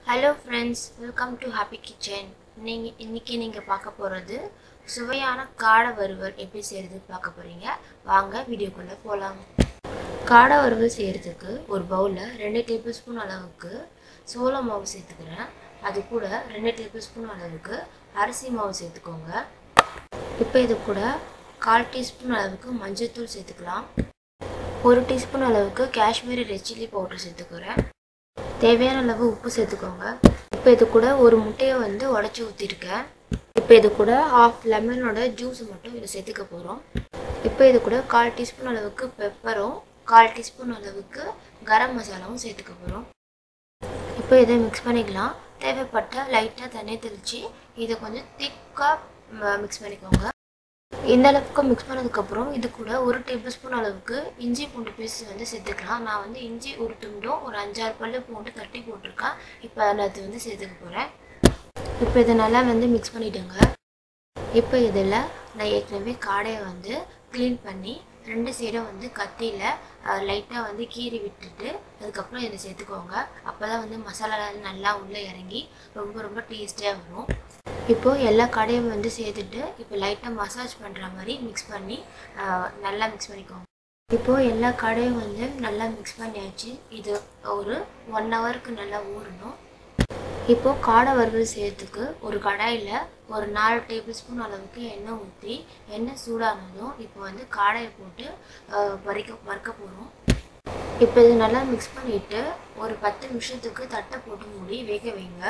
hello friends welcome to happy kitchen நீங்கள் இன்றைக்கி நீங்கள் பார்க்க போகிறது சுவையான காடை வறுவல் எப்படி செய்கிறது பார்க்க போகிறீங்க வாங்க வீடியோக்குள்ளே போகலாம் காடை வறுவல் செய்கிறதுக்கு ஒரு பவுலில் ரெண்டு டேபிள் ஸ்பூன் அளவுக்கு சோள மாவு சேர்த்துக்கிறேன் அது கூட ரெண்டு டேபிள் ஸ்பூன் அளவுக்கு அரிசி மாவு சேர்த்துக்கோங்க இப்போ இது கூட கால் டீஸ்பூன் அளவுக்கு மஞ்சள்தூள் சேர்த்துக்கலாம் ஒரு டீஸ்பூன் அளவுக்கு காஷ்மீரி ரெட் சில்லி பவுடர் சேர்த்துக்கிறேன் தேவையான அளவு உப்பு சேர்த்துக்கோங்க இப்போ இது கூட ஒரு முட்டையை வந்து உடச்சி ஊற்றிருக்கேன் இப்போ இது கூட ஆஃப் லெமனோட ஜூஸ் மட்டும் இதை சேர்த்துக்க போகிறோம் இப்போ இது கூட கால் டீஸ்பூன் அளவுக்கு பெப்பரும் கால் டீஸ்பூன் அளவுக்கு கரம் மசாலாவும் சேர்த்துக்க போகிறோம் இப்போ இதை மிக்ஸ் பண்ணிக்கலாம் தேவைப்பட்ட லைட்டாக தண்ணி தெளித்து இதை கொஞ்சம் திக்காக மிக்ஸ் பண்ணிக்கோங்க இந்த அளவுக்கு மிக்ஸ் பண்ணதுக்கப்புறம் இது கூட ஒரு டேபிள் ஸ்பூன் அளவுக்கு இஞ்சி பூண்டு பேஸ்ட் வந்து சேர்த்துக்கலாம் நான் வந்து இஞ்சி ஒரு துண்டும் ஒரு அஞ்சாறு பல்லு பூண்டு தட்டி போட்டிருக்கேன் இப்போ நான் அது வந்து சேர்த்துக்க போகிறேன் இப்போ இதை நல்லா வந்து மிக்ஸ் பண்ணிவிடுங்க இப்போ இதில் நான் ஏற்கனவே காடையை வந்து க்ளீன் பண்ணி ரெண்டு சைடும் வந்து கத்தியில் லைட்டாக வந்து கீறி விட்டுட்டு அதுக்கப்புறம் இதை சேர்த்துக்கோங்க அப்போ தான் வந்து மசாலா நல்லா உள்ளே இறங்கி ரொம்ப ரொம்ப டேஸ்டியாக வரும் இப்போது எல்லா கடையும் வந்து சேர்த்துட்டு இப்போ லைட்டாக மசாஜ் பண்ணுற மாதிரி மிக்ஸ் பண்ணி நல்லா மிக்ஸ் பண்ணிக்கோங்க இப்போது எல்லா கடையும் வந்து நல்லா மிக்ஸ் பண்ணியாச்சு இது ஒரு ஒன் ஹவருக்கு நல்லா ஊறணும் இப்போது காடை வறுவல் செய்யறதுக்கு ஒரு கடாயில் ஒரு நாலு டேபிள் ஸ்பூன் அளவுக்கு எண்ணெய் ஊற்றி எண்ணெய் சூடானதும் இப்போ வந்து காடையை போட்டு வறுக்க வறுக்க போகிறோம் இப்போ இது நல்லா மிக்ஸ் பண்ணிவிட்டு ஒரு பத்து நிமிஷத்துக்கு தட்டை போட்டு மூடி வேக வைங்க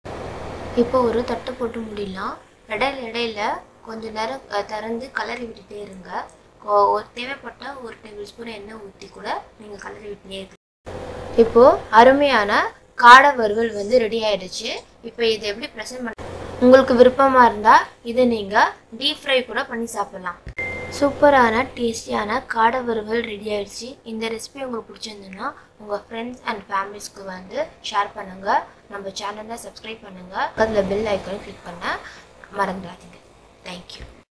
இப்போ ஒரு தட்டை போட்டு முடியலாம் இடையில இடையில கொஞ்சம் நேரம் திறந்து கலரி விட்டுட்டே இருங்க ஒரு தேவைப்பட்ட ஒரு டேபிள் ஸ்பூன் எண்ணெய் ஊற்றி கூட நீங்கள் கலரி விட்டுனே இருக்கலாம் இப்போது அருமையான காடை வறுவல் வந்து ரெடி ஆயிடுச்சு இப்போ இதை எப்படி ப்ரெசென்ட் பண்ண உங்களுக்கு விருப்பமாக இருந்தால் இதை நீங்கள் டீப் ஃப்ரை கூட பண்ணி சாப்பிட்லாம் சூப்பரான டேஸ்டியான காடை வறுவல் ரெடி ஆயிடுச்சு இந்த ரெசிபி உங்களுக்கு பிடிச்சிருந்ததுன்னா உங்கள் ஃப்ரெண்ட்ஸ் அண்ட் ஃபேமிலிஸ்க்கு வந்து ஷேர் பண்ணுங்கள் நம்ம சேனலை சப்ஸ்கிரைப் பண்ணுங்கள் அதில் பெல் ஐக்கானை கிளிக் பண்ண மறந்துடாதீங்க தேங்க்யூ